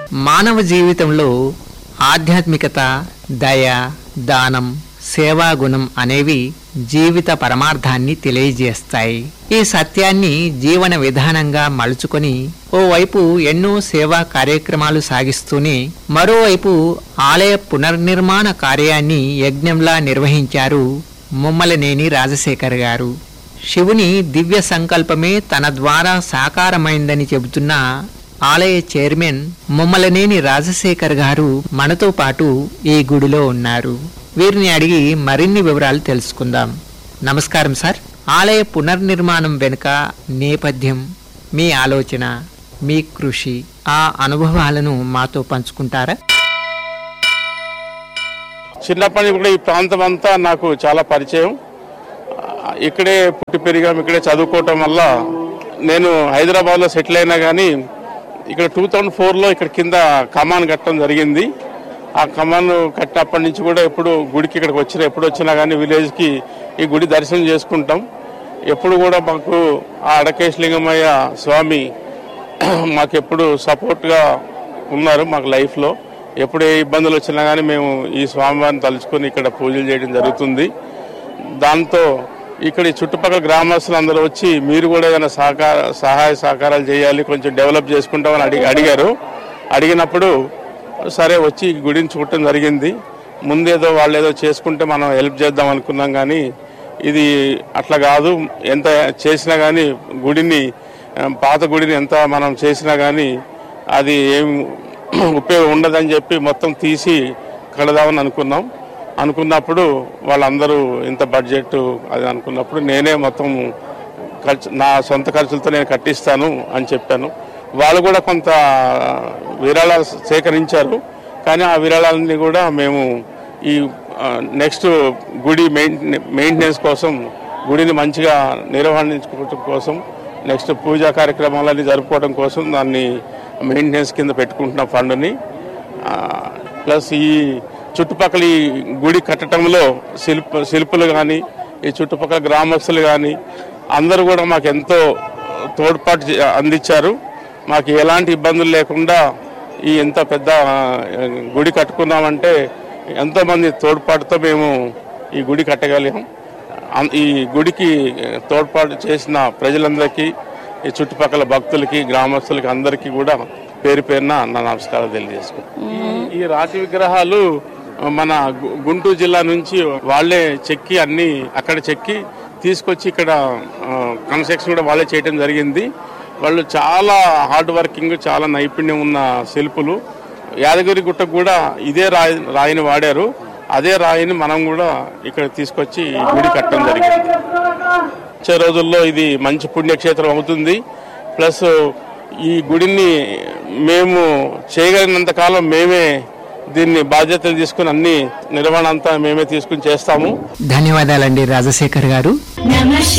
మానవ జీవితంలో ఆధ్యాత్మికత దయ దానం సేవా గుణం అనేవి జీవిత పరమార్థాన్ని తెలియజేస్తాయి ఈ సత్యాన్ని జీవన విధానంగా మలుచుకొని ఓవైపు ఎన్నో సేవా కార్యక్రమాలు సాగిస్తూనే మరోవైపు ఆలయ పునర్నిర్మాణ కార్యాన్ని యజ్ఞంలా నిర్వహించారు ముమ్మలనేని రాజశేఖర్ గారు శివుని దివ్య సంకల్పమే తన ద్వారా సాకారమైందని చెబుతున్న ఆలయ చైర్మన్ ముమ్మలనేని రాజశేఖర్ గారు మనతో పాటు ఈ గుడిలో ఉన్నారు వీరిని అడిగి మరిన్ని వివరాలు తెలుసుకుందాం నమస్కారం సార్ ఆలయ పునర్నిర్మాణం వెనుక నేపథ్యం మీ ఆలోచన మీ కృషి ఆ అనుభవాలను మాతో పంచుకుంటారా చిన్నప్పటి నుంచి కూడా ఈ ప్రాంతం అంతా నాకు చాలా పరిచయం ఆ, ఇక్కడే పుట్టి పెరిగాం ఇక్కడే చదువుకోవటం వల్ల నేను హైదరాబాద్లో సెటిల్ అయినా కానీ ఇక్కడ టూ థౌజండ్ ఫోర్లో ఇక్కడ కింద కమాన్ కట్టడం జరిగింది ఆ కమాన్ కట్టినప్పటి నుంచి కూడా ఎప్పుడు గుడికి ఇక్కడికి వచ్చినా ఎప్పుడు వచ్చినా కానీ విలేజ్కి ఈ గుడి దర్శనం చేసుకుంటాం ఎప్పుడు కూడా మాకు ఆ అడకేశలింగమయ్య స్వామి మాకు ఎప్పుడు సపోర్ట్గా ఉన్నారు మాకు లైఫ్లో ఎప్పుడు ఏ ఇబ్బందులు వచ్చినా కానీ మేము ఈ స్వామివారిని తలుచుకొని ఇక్కడ పూజలు చేయడం జరుగుతుంది దాంతో ఇక్కడ ఈ చుట్టుపక్కల గ్రామస్తులు అందరూ వచ్చి మీరు కూడా ఏదైనా సహకార సహాయ సహకారాలు చేయాలి కొంచెం డెవలప్ చేసుకుంటామని అడిగి అడిగారు అడిగినప్పుడు సరే వచ్చి ఈ గుడిని చూడటం జరిగింది ముందేదో వాళ్ళు ఏదో చేసుకుంటే మనం హెల్ప్ చేద్దాం అనుకున్నాం కానీ ఇది అట్లా కాదు ఎంత చేసినా కానీ గుడిని ఆ, పాత గుడిని ఎంత మనం చేసినా కానీ అది ఏం ఉపయోగం ఉండదని చెప్పి మొత్తం తీసి కడదామని అనుకున్నాం అనుకున్నప్పుడు వాళ్ళందరూ ఇంత బడ్జెట్ అది అనుకున్నప్పుడు నేనే మొత్తం ఖర్చు నా సొంత ఖర్చులతో నేను కట్టిస్తాను అని చెప్పాను వాళ్ళు కూడా కొంత విరాళాలు సేకరించారు కానీ ఆ విరాళాలన్నీ కూడా మేము ఈ నెక్స్ట్ గుడి మెయింటె మెయింటెనెన్స్ కోసం గుడిని మంచిగా నిర్వహించుకోవడం కోసం నెక్స్ట్ పూజా కార్యక్రమాలన్నీ జరుపుకోవడం కోసం దాన్ని మెయింటెనెన్స్ కింద పెట్టుకుంటున్న ఫండ్ని ఆ, ప్లస్ ఈ చుట్టుపక్కల ఈ గుడి కట్టడంలో శిల్ప శిల్పులు కానీ ఈ చుట్టుపక్కల గ్రామస్తులు కానీ అందరూ కూడా మాకు ఎంతో తోడ్పాటు చే- అందించారు మాకు ఎలాంటి ఇబ్బందులు లేకుండా ఈ ఎంత పెద్ద ఆ, గుడి కట్టుకున్నామంటే ఎంతోమంది తోడ్పాటుతో మేము ఈ గుడి కట్టగలిగాం అం- ఈ గుడికి తోడ్పాటు చేసిన ప్రజలందరికీ ఈ చుట్టుపక్కల భక్తులకి గ్రామస్తులకి అందరికీ కూడా పేరు పేరున నా నమస్కారాలు తెలియజేసుకుంటాను ఈ రాతి విగ్రహాలు మన గు- గుంటూరు జిల్లా నుంచి వాళ్ళే చెక్కి అన్ని అక్కడ చెక్కి తీసుకొచ్చి ఇక్కడ కన్స్ట్రక్షన్ కూడా వాళ్ళే చేయడం జరిగింది వాళ్ళు చాలా హార్డ్ వర్కింగ్ చాలా నైపుణ్యం ఉన్న శిల్పులు యాదగిరి గుట్టకు కూడా ఇదే రాయి రాయిని వాడారు అదే రాయిని మనం కూడా ఇక్కడ తీసుకొచ్చి ఈ గుడి కట్టడం జరిగింది వచ్చే రోజుల్లో ఇది మంచి పుణ్యక్షేత్రం అవుతుంది ప్లస్ ఈ గుడిని మేము చేయగలిగినంత కాలం మేమే దీన్ని బాధ్యతలు తీసుకుని అన్ని నిర్వహణ అంతా మేమే తీసుకుని చేస్తాము ధన్యవాదాలండి రాజశేఖర్ గారు నమ